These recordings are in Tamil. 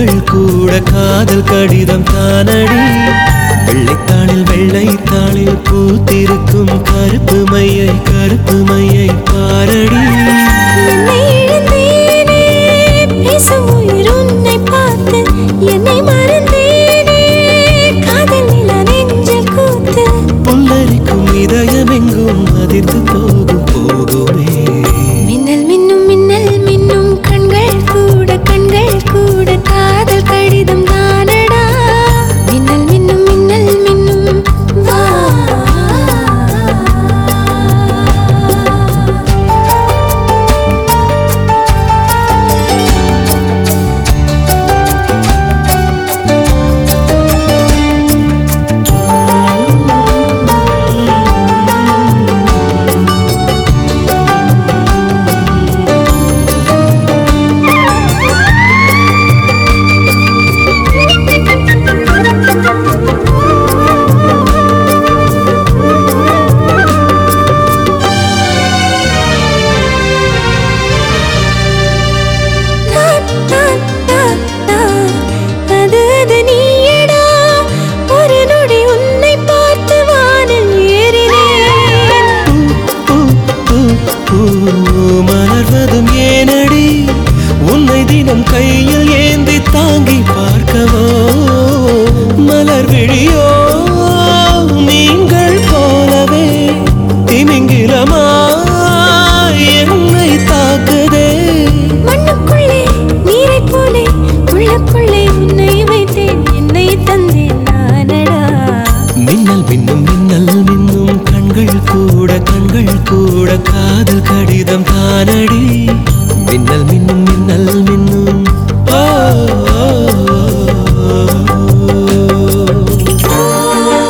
கண்கள் கூட காதல் கடிதம் தானடி வெள்ளைத்தாளில் வெள்ளைத்தாளில் பூத்திருக்கும் கருப்பு மையை கருப்பு மையை பாரடி என்னை இழந்தேனே பேசும் உயிர் உன்னை பார்த்து என்னை மறந்தேனே காதல் நிலா நெஞ்சில் கூத்து புல்லரிக்கும் இதயமெங்கும் அதிர்ந்து போகும் போகுமே மின்னல் மின்னும் மின்னல் மின்னும் கண்கள் கூட கண்கள் கூட காதல் கடிதம் தானடா மின்னல் மின்னும் மின்னல் மின்னும் வா நான், நான், நான், நான். அது, அது நீயடா. ஒரு நொடி உன்னை பார்த்து வானில் ஏறினேன். பூ, பூ, பூ, மலர்வதும் ஏனடி உன்னை தினம் கையில் ஏந்தி தாங்கி பார்க்கவோ மலர் விழியோ நீங்கள் போலவே திமிங்கிலமா என்னை தாக்குதே மண்ணுக்குள்ளே நீரைப் போலே உள்ளுக்குள்ளே உன்னை வைத்தேன் என்னை தந்தேன் நானடா மின்னல் மின்னும் மின்னல் மின்னும் கண்கள் கூட கண்கள் கூட காதல் கடிதம் தானடி மின்னல் மின்னும் மின்னல் மின்னும் ஓ, ஓ, ஓ.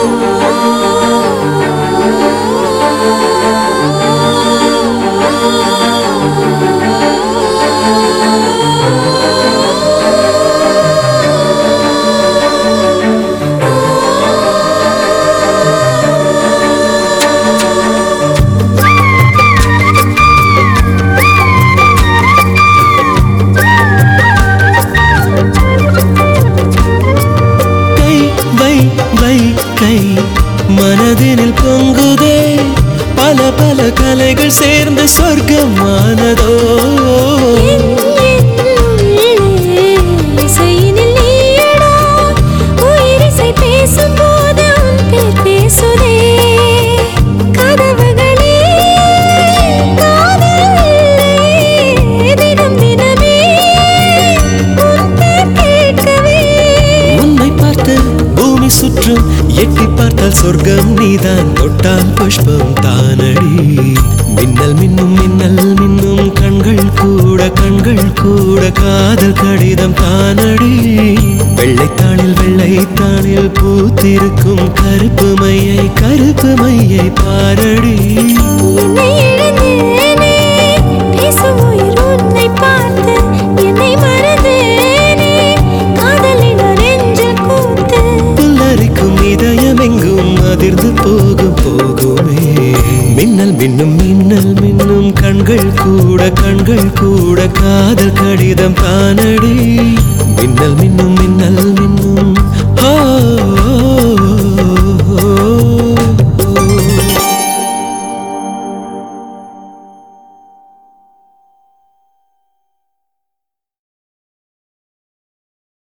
கை வை வை கை மனதினில் பொங்குதே பல பல கலைகள் சேர்ந்து சொர்க்கமானதோ என், என் உள்ளே இசையினில் நீயடா. உயிரிசை பேசும்போது உன் பேர் பேசுதே. கதவுகளே, காதல் எல்லை. தினம் தினமே உன் பேர் கேட்கவே உன்னை பார்த்து பூமி சுற்றும் எட்டி பார்த்தால் சொர்க்கம் நீதான் தொட்டால் புஷ்பம் தானடி மின்னல் மின்னும் மின்னல் மின்னும் கண்கள் கூட கண்கள் கூட காதல் கடிதம் தானடி வெள்ளைத்தாளில் வெள்ளைத்தாளில் பூத்திருக்கும் கருப்பு மையை கருப்பு மையை பாரடி என்னை இழந்தேனே பேசும் உயிர் உன்னை பார்த்து என்னை மறந்தேனே காதலின் நெஞ்சில் கூத்து புல்லரிக்கும் இதயமெங்கும் அதிர்ந்து போகும் போகுமே மின்னல் மின்னும் மின்னல் மின்னும் கண்கள் கூட கண்கள் கூட காதல் கடிதம் தானடி மின்னல் மின்னும் மின்னல்